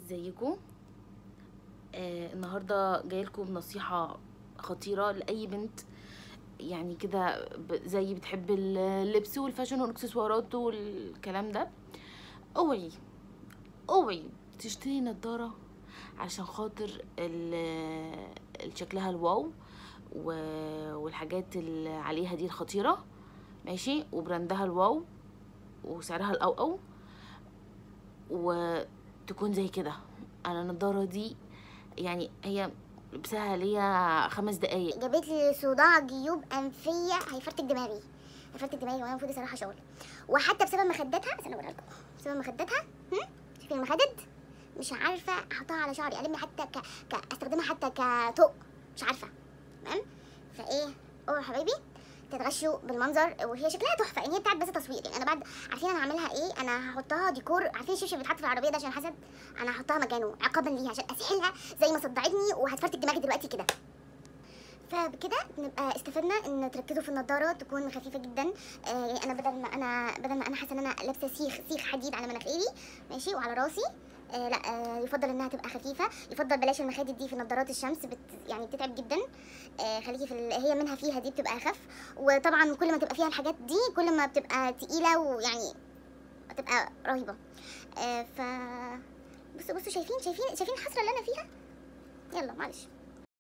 ازيكم آه النهارده جايلكم بنصيحه خطيره لاي بنت يعني كده ب- زي بتحب اللبس والفاشن والاكسسوارات والكلام ده اوعي اوعي تشتري نضاره عشان خاطر ال- ال- شكلها الواو و- والحاجات اللي عليها دي الخطيره ماشي وبراندها الواو وسعرها الاوقو وتكون زي كده انا النضاره دي يعني هي لبسها ليا خمس دقايق جابت لي صداع جيوب انفيه هيفرتك دماغي هيفرتك دماغي وانا المفروض اصراحه شغل وحتى بسبب مخدتها استنى اوريها لكم بسبب مخدتها هم؟ شايفين المخدد مش عارفه احطها على شعري الم حتى ك... ك... استخدمها حتى كطق مش عارفه تمام فايه اوه يا حبايبي تتغشوا بالمنظر وهي شكلها تحفه يعني هي بتاعت بس تصوير يعني انا بعد عارفين انا هعملها ايه انا هحطها ديكور عارفين الشبشب اللي بيتحط في العربيه ده عشان حسد انا هحطها مكانه عقابا ليها عشان اسحلها زي ما صدعتني وهتفرتك دماغي دلوقتي كده فبكده نبقى استفدنا ان تركزوا في النضاره تكون خفيفه جدا آه يعني انا بدل ما انا بدل ما انا حاسه ان انا لابسه سيخ سيخ حديد على مناخيري ماشي وعلى راسي آه لا آه يفضل انها تبقى خفيفه يفضل بلاش المخادد دي في نظارات الشمس بت يعني بتتعب جدا آه خليكي في ال- هي منها فيها دي بتبقى اخف وطبعا كل ما تبقى فيها الحاجات دي كل ما بتبقى تقيله ويعني بتبقى رهيبه آه ف بصوا بصوا شايفين شايفين شايفين الحسره اللي انا فيها يلا معلش